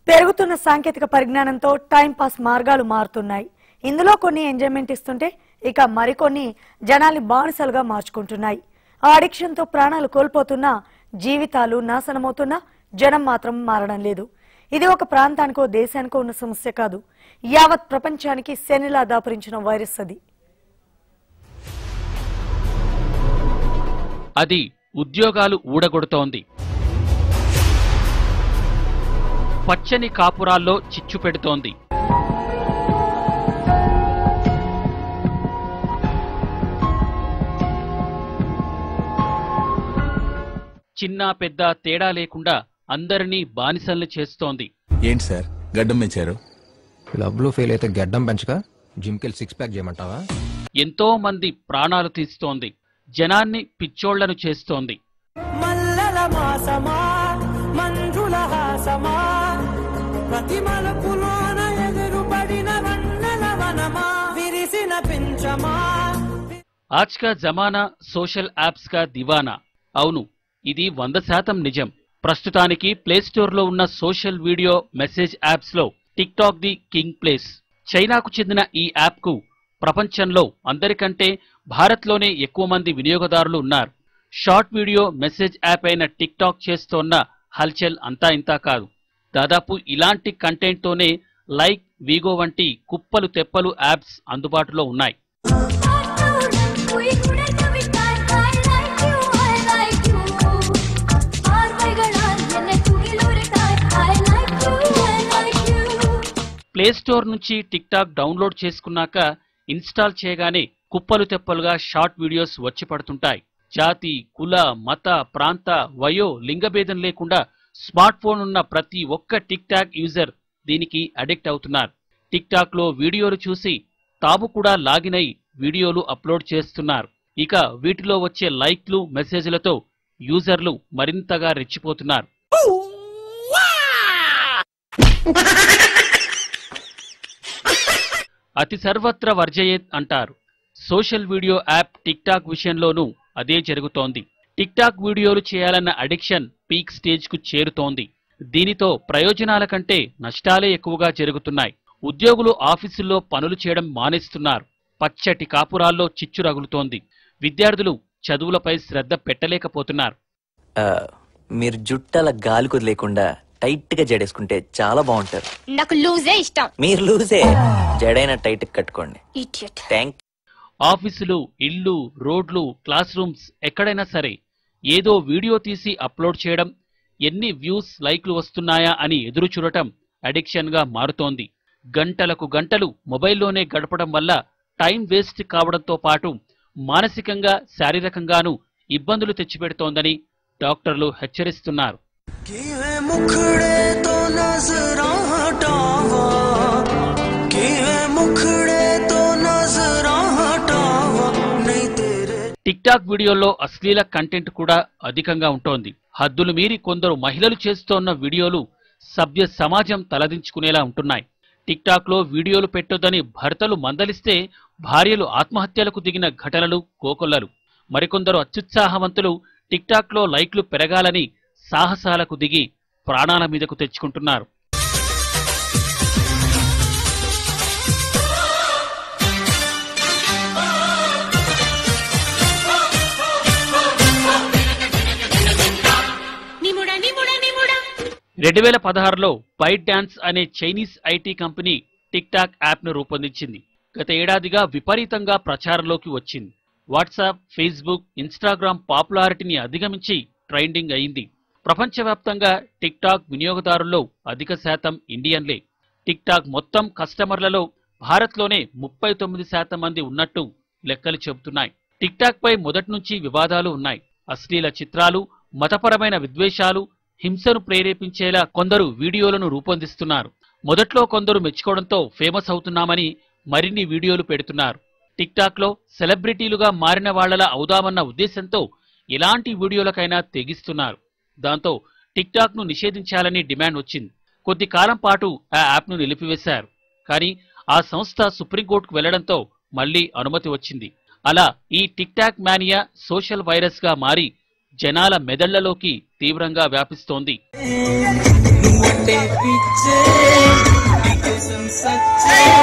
పెరుగుతున్న సాంకేతిక పరిజ్ఞానంతో టైం పాస్ మార్గాలు మారుతున్నాయి ఇందులో కొన్ని ఎంజాయ్మెంట్ ఇస్తుంటే ఇక మరికొన్ని జనాల్ని బానిసలుగా మార్చుకుంటున్నాయి ఆ అడిక్షన్ తో ప్రాణాలు కోల్పోతున్నా జీవితాలు నాశనమవుతున్నా జనం మాత్రం మారడం లేదు ఇది ఒక ప్రాంతానికో దేశానికో ఉన్న సమస్య కాదు యావత్ ప్రపంచానికి శనిలా దాపురించిన వైరస్ అది అది ఉద్యోగాలు ఊడగొడుతోంది పచ్చని కాపురాల్లో చిచ్చు పెడుతోంది చిన్న పెద్ద తేడా లేకుండా అందరినీ బానిసల్ని చేస్తోంది ఏంటి సార్ గడ్డం మెచ్చారు క్లబ్లో ఫెయిల్ అయితే గడ్డం పెంచక జిమ్కెళ్ళి సిక్స్ ప్యాక్ చేయమంటావా ఎంతో మంది ప్రాణాలు తీస్తోంది జనాన్ని పిచ్చోళ్లను చేస్తోంది మల్లెల మాసమా మంజుల హాసమా ప్రతి మలుపులోన ఎదురుపడిన వన్నెల వనమా విరిసిన పించమా ఆజ్ కా జమానా సోషల్ యాప్స్ కా దివానా అవును ఇది వంద శాతం నిజం ప్రస్తుతానికి ప్లేస్టోర్లో ఉన్న సోషల్ వీడియో మెసేజ్ యాప్స్ లో TikTok the king place చైనాకు చెందిన ఈ యాప్ కు ప్రపంచంలో అందరికంటే భారత్లోనే ఎక్కువ మంది వినియోగదారులు ఉన్నారు షార్ట్ వీడియో మెసేజ్ యాప్ అయిన టిక్ టాక్ చేస్తోన్న హల్చల్ అంతా ఇంతా కాదు దాదాపు ఇలాంటి కంటెంట్ తోనే లైక్ వీగో వంటి కుప్పలు తెప్పలు యాప్స్ అందుబాటులో ఉన్నాయి ప్లే స్టోర్ నుంచి టిక్ టాక్ డౌన్లోడ్ చేసుకున్నాక ఇన్స్టాల్ చేయగానే కుప్పలు తెప్పలుగా షార్ట్ వీడియోస్ వచ్చి పడుతుంటాయి జాతి కుల మత ప్రాంత వయో లింగభేదం లేకుండా స్మార్ట్ ఫోన్ ఉన్న ప్రతి ఒక్క టిక్ టాక్ యూజర్ దీనికి అడిక్ట్ అవుతున్నారు టిక్ టాక్ లో వీడియోలు చూసి తాము కూడా లాగిన్ అయి వీడియోలు అప్లోడ్ చేస్తున్నారు ఇక వీటిలో వచ్చే లైక్లు మెసేజ్లతో యూజర్లు మరింతగా రెచ్చిపోతున్నారు అతి సర్వత్ర వర్జయేత్ అంటారు social video app TikTok విషయంలోనూ అదే జరుగుతోంది టిక్ టాక్ వీడియోలు చేయాలన్న అడిక్షన్ పీక్ స్టేజ్ కు చేరుతోంది దీనితో ప్రయోజనాల కంటే నష్టాలే ఎక్కువగా జరుగుతున్నాయి ఉద్యోగులు ఆఫీసుల్లో పనులు చేయడం మానేస్తున్నారు పచ్చటి కాపురాల్లో చిచ్చు రగులుతోంది విద్యార్థులు చదువులపై శ్రద్ధ పెట్టలేకపోతున్నారు ఆ, మీరు జుట్టల గాలి కుదిలేకుండా టైట్ గా జడేసుకుంటే చాలా బాగుంటారు నాకు లూజే ఇష్టం మీరు లూజే జడైన టైట్ కట్టుకోండి ఇడియట్ థ్యాంక్ ఆఫీసులు ఇల్లు రోడ్లు క్లాస్ రూమ్స్ ఎక్కడైనా సరే ఏదో వీడియో తీసి అప్లోడ్ చేయడం ఎన్ని వ్యూస్ లైక్లు వస్తున్నాయా అని ఎదురు చూడటం అడిక్షన్ గా మారుతోంది గంటలకు గంటలు మొబైల్లోనే గడపడం వల్ల టైం వేస్ట్ కావడంతో పాటు మానసికంగా శారీరకంగానూ ఇబ్బందులు తెచ్చిపెడుతోందని డాక్టర్లు హెచ్చరిస్తున్నారు ਕਿਵੇਂ ਮੁਖੜੇ ਤੋਂ ਨਜ਼ਰਾਂ ਹਟਾਵਾਂ ਕਿਵੇਂ ਮੁਖੜੇ ਤੋਂ ਨਜ਼ਰਾਂ ਹਟਾਵਾਂ ਨਹੀਂ ਤੇਰੇ టిక్ టాక్ వీడియోల్లో అశ్లీల కంటెంట్ కూడా అధికంగా ఉంటోంది హద్దులు మీరి కొందరు మహిళలు చేస్తోన్న వీడియోలు సభ్య సమాజం తలదించుకునేలా ఉంటున్నాయి టిక్ టాక్ లో వీడియోలు పెట్టొద్దని భర్తలు మందలిస్తే భార్యలు ఆత్మహత్యలకు దిగిన ఘటనలు కోకొల్లలు మరికొందరు అత్యుత్సాహవంతులు టిక్ టాక్ లో లైక్లు పెరగాలని సాహసాలకు దిగి ప్రాణాల మీదకు తెచ్చుకుంటున్నారు నిముడ నిముడ నిముడ రెండు వేల పదహారులో బైట్ డాన్స్ అనే Chinese IT company TikTok app ను రూపొందించింది గత ఏడాదిగా విపరీతంగా ప్రచారంలోకి వచ్చింది వాట్సాప్ ఫేస్బుక్ ఇన్స్టాగ్రామ్ పాపులారిటీని అధిగమించి ట్రెండింగ్ అయింది ప్రపంచవ్యాప్తంగా టిక్ టాక్ వినియోగదారుల్లో అధిక శాతం ఇండియన్లే టిక్ టాక్ మొత్తం కస్టమర్లలో భారత్లోనే ముప్పై తొమ్మిది శాతం మంది ఉన్నట్టు లెక్కలు చెబుతున్నాయి టిక్ టాక్ పై మొదటి నుంచి వివాదాలు ఉన్నాయి అశ్లీల చిత్రాలు మతపరమైన విద్వేషాలు హింసను ప్రేరేపించేలా కొందరు వీడియోలను రూపొందిస్తున్నారు మొదట్లో కొందరు మెచ్చుకోవడంతో ఫేమస్ అవుతున్నామని మరిన్ని వీడియోలు పెడుతున్నారు టిక్ టాక్ లో సెలబ్రిటీలుగా మారిన వాళ్లలా అవుదామన్న ఉద్దేశంతో ఎలాంటి వీడియోలకైనా తెగిస్తున్నారు దాంతో టిక్ టాక్ ను నిషేధించాలని డిమాండ్ వచ్చింది కొద్ది కాలం పాటు ఆ యాప్ ను నిలిపివేశారు కానీ ఆ సంస్థ సుప్రీంకోర్టుకు వెళ్లడంతో మళ్లీ అనుమతి వచ్చింది అలా ఈ TikTok mania social virus గా మారి జనాల మెదళ్లలోకి తీవ్రంగా వ్యాపిస్తోంది నువ్వు అంటే పిచ్చే నీకోసం సచ్చే